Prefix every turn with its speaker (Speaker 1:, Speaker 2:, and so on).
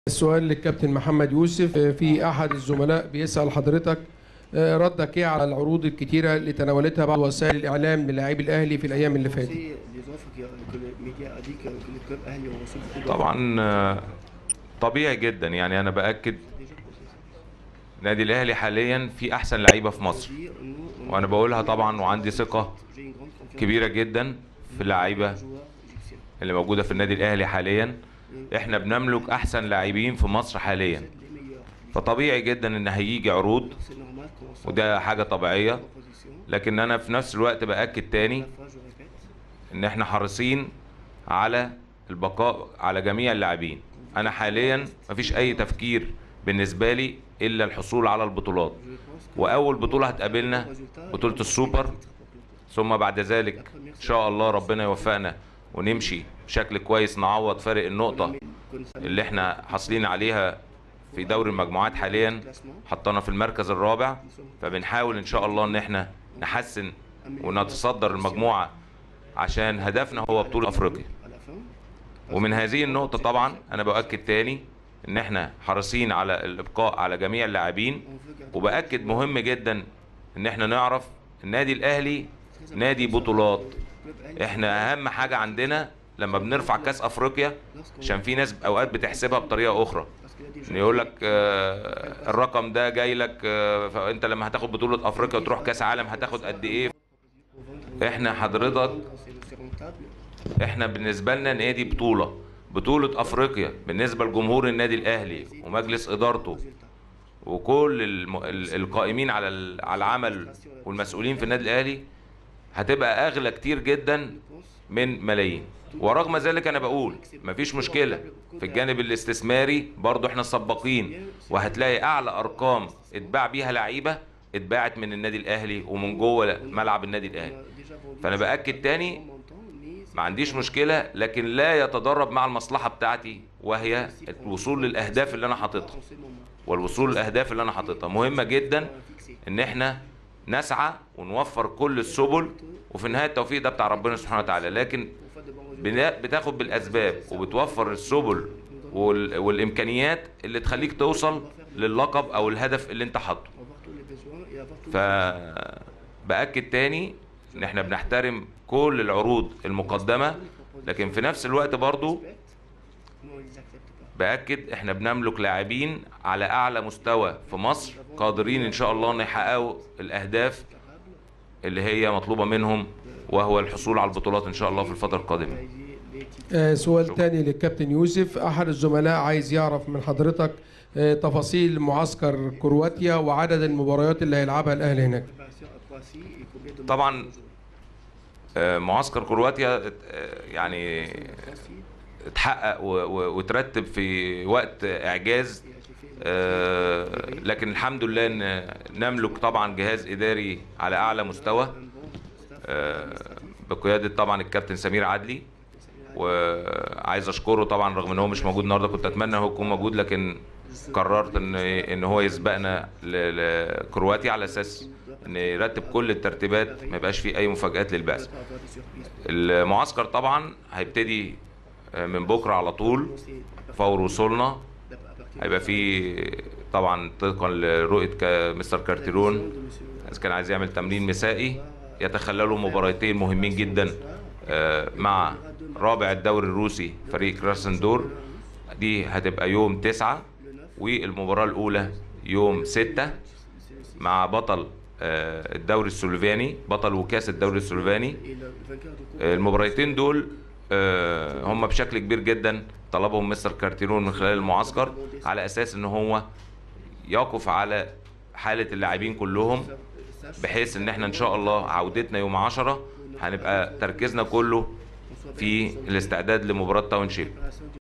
Speaker 1: السؤال للكابتن محمد يوسف في احد الزملاء بيسال حضرتك آه، ردك ايه على العروض الكتيره اللي تناولتها بعض وسائل الاعلام للاعبي الاهلي في الايام اللي فاتت
Speaker 2: C'est les offres qui- que les médias a dit que, que les clubs ahli ont reçu beaucoup d'offres.
Speaker 3: طبعا آه، طبيعي جدا يعني انا باكد
Speaker 2: Déjà processé.
Speaker 3: النادي الاهلي حاليا في احسن لعيبه في مصر
Speaker 2: Dire, nous, on-
Speaker 3: وانا بقولها طبعا وعندي ثقه
Speaker 2: J'ai une grande confiance
Speaker 3: كبيره جدا في اللعيبه
Speaker 2: dans les joueurs égyptiens.
Speaker 3: اللي موجوده في النادي الاهلي حاليا احنا بنملك احسن لاعبين في مصر حاليا
Speaker 2: Les meilleurs.
Speaker 3: فطبيعي جدا ان هيجي عروض
Speaker 2: C'est normal qu'on s'en
Speaker 3: وده حاجه طبيعيه
Speaker 2: proposition.
Speaker 3: لكن انا في نفس الوقت باكد تاني
Speaker 2: La fois, je répète,
Speaker 3: ان احنا حريصين على البقاء على جميع اللاعبين انا حاليا مفيش اي تفكير بالنسبه لي الا الحصول على البطولات
Speaker 2: je pense que
Speaker 3: واول بطوله هتقابلنا
Speaker 2: résultat,
Speaker 3: بطوله السوبر ثم بعد ذلك ان شاء الله ربنا يوفقنا ونمشي بشكل كويس نعوض فارق النقطه اللي احنا حاصلين عليها في دوري المجموعات حاليا حطنا في المركز الرابع فبنحاول ان شاء الله ان احنا نحسن ونتصدر المجموعه عشان هدفنا هو بطوله افريقيا
Speaker 2: à la fin,
Speaker 3: ومن هذه النقطه طبعا انا باكد تاني ان احنا حريصين على الابقاء على جميع اللاعبين
Speaker 2: on veut garder
Speaker 3: وباكد مهم جدا ان احنا نعرف النادي الاهلي نادي بطولات
Speaker 2: le club ahli.
Speaker 3: احنا اهم حاجه عندنا لما بنرفع كاس افريقيا عشان في ناس اوقات بتحسبها بطريقه اخرى
Speaker 2: Parce qu'il y a des
Speaker 3: ان
Speaker 2: joueurs
Speaker 3: يقول لك آه، الرقم ده جاي لك آه، فانت لما هتاخد بطوله افريقيا وتروح كاس عالم هتاخد قد ايه
Speaker 2: au vendre-
Speaker 3: احنا حضرتك
Speaker 2: quand c'est- c'est rentable.
Speaker 3: احنا بالنسبه لنا نادي بطوله بطوله افريقيا بالنسبه لجمهور النادي الاهلي ومجلس ادارته وكل الم... ال- القائمين على ال- على العمل والمسؤولين في النادي الاهلي هتبقى اغلى كتير جدا من ملايين ورغم ذلك انا بقول مفيش مشكله في الجانب الاستثماري برضو احنا سباقين وهتلاقي اعلى ارقام اتباع بيها لعيبه اتباعت من النادي الاهلي ومن جوه ملعب النادي الاهلي
Speaker 2: Déjà vendu
Speaker 3: فانا باكد تاني
Speaker 2: en montant, mais
Speaker 3: ما عنديش مشكله لكن لا يتضرب مع المصلحه بتاعتي وهي الوصول للاهداف اللي انا حاططها
Speaker 2: en ce moment.
Speaker 3: والوصول للاهداف اللي انا حاططها مهمه جدا
Speaker 2: Fixé.
Speaker 3: ان احنا نسعى ونوفر كل السبل وفي النهايه التوفيق ده بتاع ربنا سبحانه وتعالى لكن
Speaker 2: Pour faire de bons résultats.
Speaker 3: بنا- بتاخد بالاسباب وبتوفر السبل وال- والامكانيات اللي تخليك توصل للقب او الهدف اللي انت حاطه
Speaker 2: Avoir tous les besoins et avoir tous
Speaker 3: ف باكد تاني ان احنا بنحترم كل العروض المقدمه لكن في نفس الوقت برضو
Speaker 2: les nous on les accepte pas.
Speaker 3: باكد احنا بنملك لاعبين على اعلى مستوى في مصر قادرين ان شاء الله ان يحققوا الاهداف اللي هي مطلوبه منهم وهو الحصول على البطولات ان شاء الله في الفتره القادمه
Speaker 2: Réaliser les titres.
Speaker 1: آه، سؤال تاني للكابتن يوسف احد الزملاء عايز يعرف من حضرتك آه، تفاصيل معسكر كرواتيا وعدد المباريات اللي هيلعبها الاهلي هناك
Speaker 2: Préparation à Croatie et combien de
Speaker 3: طبعاً.
Speaker 2: matchs on va jouer.
Speaker 3: آه، معسكر كرواتيا آه، يعني
Speaker 2: Croatie,
Speaker 3: اتحقق و- و- وترتب في وقت اعجاز
Speaker 2: et j'ai fait
Speaker 3: آه، لكن الحمد لله ان نملك طبعا جهاز اداري على اعلى مستوى
Speaker 2: un bon staff.
Speaker 3: آه، بقياده طبعا الكابتن سمير عدلي وعايز اشكره طبعا رغم ان هو مش موجود النهارده كنت اتمنى هو يكون موجود لكن قررت ان ان هو يسبقنا ل- لكرواتيا على اساس ان يرتب كل الترتيبات ما يبقاش فيه اي مفاجات للبعث
Speaker 2: Pas avoir des surprises.
Speaker 3: المعسكر طبعا هيبتدي آه، من بكره على طول
Speaker 2: C'est à partir
Speaker 3: فور وصولنا
Speaker 2: à partir
Speaker 3: هيبقى في طبعا طبقا لرؤيه ك- مستر كارتيرون
Speaker 2: de monsieur
Speaker 3: إذا كان عايز يعمل تمرين مسائي يتخللوا مباراتين مهمين جدا آه، مع رابع الدوري الروسي فريق كراسندور دي هتبقى يوم تسعة والمباراة الأولى يوم ستة مع بطل آه، الدوري السلوفاني بطل وكاس الدوري السلوفاني
Speaker 2: et le vainqueur de coupe.
Speaker 3: آه، المباراتين دول آه، هم بشكل كبير جدا طلبهم مستر كارتيرون من خلال المعسكر على أساس إن هو يقف على حالة اللاعبين كلهم بحيث ان احنا ان شاء الله عودتنا يوم 10 هنبقى تركيزنا كله في الاستعداد لمباراة تاونشيب
Speaker 2: Préparation du